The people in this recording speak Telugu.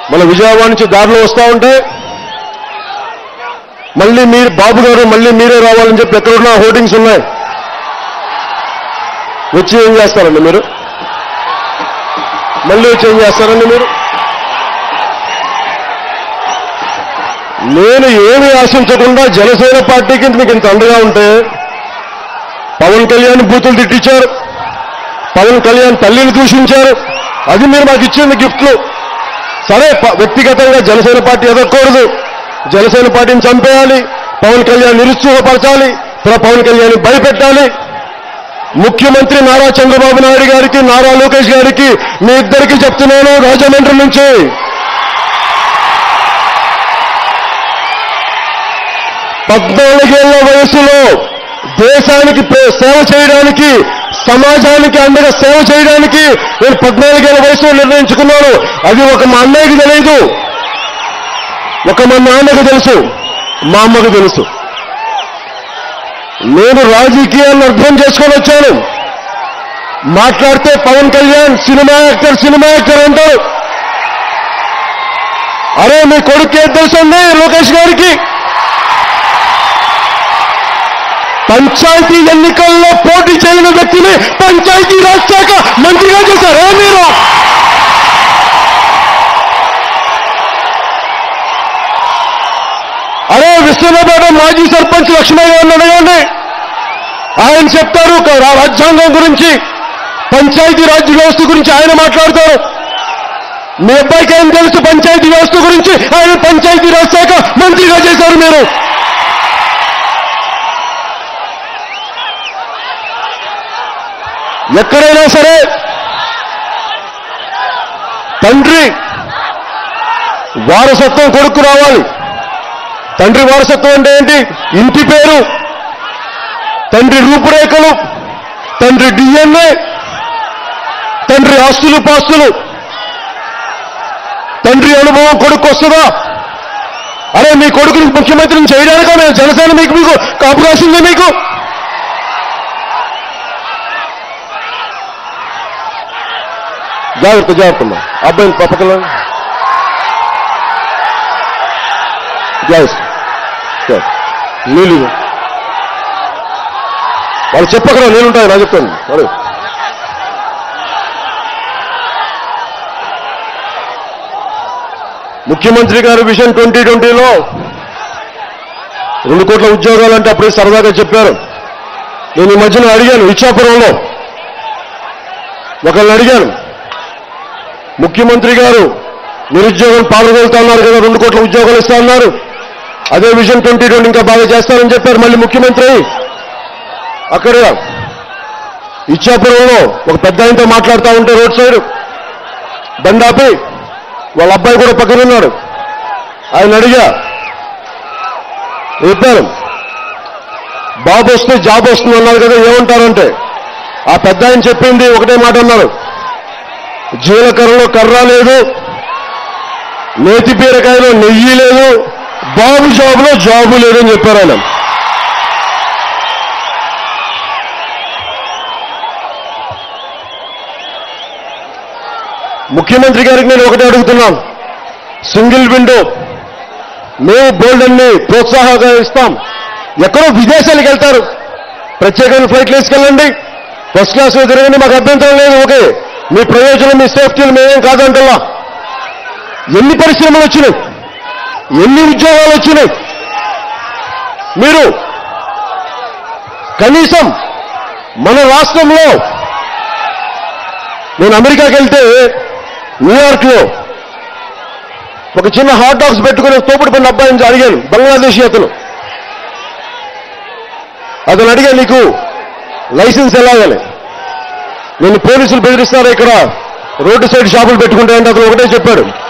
మన విజయవాడ నుంచి దారిలో వస్తూ ఉంటే మళ్ళీ మీరు బాబు గారు మళ్ళీ మీరే రావాలని చెప్పి ఎక్కడున్నా హోర్డింగ్స్ ఉన్నాయి వచ్చి ఏం చేస్తారండి మీరు మళ్ళీ వచ్చి ఏం చేస్తారండి మీరు నేను ఏమి ఆశించకుండా జనసేన పార్టీకి మీకు ఇంత అండగా ఉంటే పవన్ కళ్యాణ్ బూతులు తిట్టించారు పవన్ కళ్యాణ్ తల్లిని దూషించారు అది మీరు మాకు ఇచ్చింది గిఫ్ట్లు సరే ప- వ్యక్తిగతంగా జనసేన పార్టీ ఎదగకూడదు జనసేన పార్టీని చంపేయాలి పవన్ కళ్యాణ్ నిరుత్సాహపరచాలి ప్ర- పవన్ కళ్యాణ్ భయపెట్టాలి ముఖ్యమంత్రి నారా చంద్రబాబు నాయుడు గారికి నారా లోకేష్ గారికి మీ ఇద్దరికి చెప్తున్నాను రాజమండ్రి నుంచి పద్నాలుగేళ్ల వయసులో దేశానికి ప్రే- సేవ చేయడానికి సమాజానికి అండగా సేవ చేయడానికి నేను పద్నాలుగేళ్ల వయసులో నిర్ణయించుకున్నాను అది ఒక మా అన్నయ్యకి తెలియదు ఒక మా నాన్నకు తెలుసు మా అమ్మకు తెలుసు నేను రాజకీయాలను అర్థం చేసుకొని వచ్చాను మాట్లాడితే Pawan Kalyan cinema actor cinema actor అంటారు అరే మీ కొడుకు ఏం తెలుసండి లోకేష్ గారికి పంచాయతీ ఎన్నికల్లో పోటీ చేయని వ్యక్తిని పంచాయతీ రాజ్ శాఖ మంత్రిగా చేశారా మీరు అరే విష్ణుపేట మాజీ సర్పంచ్ లక్ష్మయ్య గారిని అడగండి ఆయన చెప్తారు ఒక రా- రాజ్యాంగం గురించి పంచాయతీ రాజ్ వ్యవస్థ గురించి ఆయన మాట్లాడతారు మీ అబ్బాయికి ఏం తెలుసు పంచాయతీ వ్యవస్థ గురించి ఆయన పంచాయతీ రాజ్ శాఖ మంత్రిగా చేశారు మీరు ఎక్కడైనా సరే తండ్రి వారసత్వం కొడుకు రావాలి తండ్రి వారసత్వం అంటే ఏంటి ఇంటి పేరు తండ్రి రూపురేఖలు తండ్రి డిఎన్ఏ తండ్రి ఆస్తులు పాస్తులు తండ్రి అనుభవం కొడుకు వస్తుందా అరే మీ కొడుకుని ముఖ్యమంత్రిని చేయడానికా మేము జనసేన మీకు మీకు అవకాశం ఉంది మీకు జాగ్రత్త జాగ్రత్త అమ్మా అబ్బాయిని పక్కన జాగ్రత్త జాగ్రత్త. నీళ్ళు ఇవ్వు. వాళ్ళు చెప్పకరా నేనుంటాను నా చెప్తాను అరే ముఖ్యమంత్రి గారు విజన్ ట్వంటీ ట్వంటీలో రెండు కోట్ల ఉద్యోగాలంటే అప్పుడే సరదాగా చెప్పారు నేను ఈ మధ్యన అడిగాను ఇచ్చాపురంలో ఒకళ్ళని అడిగాను ముఖ్యమంత్రి గారు నిరుద్యోగం పాల్గొలుతా ఉన్నారు కదా రెండు కోట్ల ఉద్యోగాలు ఇస్తా ఉన్నారు అదే విజన్ ట్వంటీ ట్వంటీ ఇంకా బాగా చేస్తారని చెప్పారు మళ్ళీ ముఖ్యమంత్రి అక్కడ ఇచ్చాపురంలో ఒక పెద్ద ఆయనతో మాట్లాడుతూ ఉంటే రోడ్ సైడ్ బండాపి వాళ్ళ అబ్బాయి కూడా పక్కన ఉన్నాడు ఆయన అడిగా చెప్పాను బాబు వస్తే జాబ్ వస్తుంది అన్నారు కదా ఏమంటారంటే ఆ పెద్ద ఆయన చెప్పింది ఒకటే మాట అన్నారు జీలకర్రలో కర్ర లేదు నేతి బీరకాయలో నెయ్యి లేదు బాబు జాబులో జాబు లేదని చెప్పారు ఆయన ముఖ్యమంత్రి గారికి నేను ఒకటే అడుగుతున్నాను సింగిల్ విండో మేము బోల్డ్ అన్ని ప్రోత్సాహంగా ఇస్తాం ఎక్కడో విదేశాలకు వెళ్తారు ప్రత్యేకమైన ఫ్లైట్లు వేసుకెళ్ళండి ఫస్ట్ క్లాస్లో తిరగండి మాకు అభ్యంతరం లేదు ఓకే మీ ప్రయోజనం మీ సేఫ్టీలు మేమేం కాదంటల్లా ఎన్ని పరిశ్రమలు వచ్చినాయి ఎన్ని ఉద్యోగాలు వచ్చినాయి మీరు కనీసం మన రాష్ట్రంలో నేను అమెరికాకి వెళ్తే న్యూయార్క్లో ఒక చిన్న హాట్ డాగ్స్ పెట్టుకుని తోపుడు పడిన అబ్బాయిని అడిగాను బంగ్లాదేశీ అతను అతను అడిగా నీకు లైసెన్స్ ఎలాగాలి నేను పోలీసులు బెదిరిస్తారా ఇక్కడ రోడ్డు సైడ్ షాపులు పెట్టుకుంటాయంటే అతను ఒకటే చెప్పాడు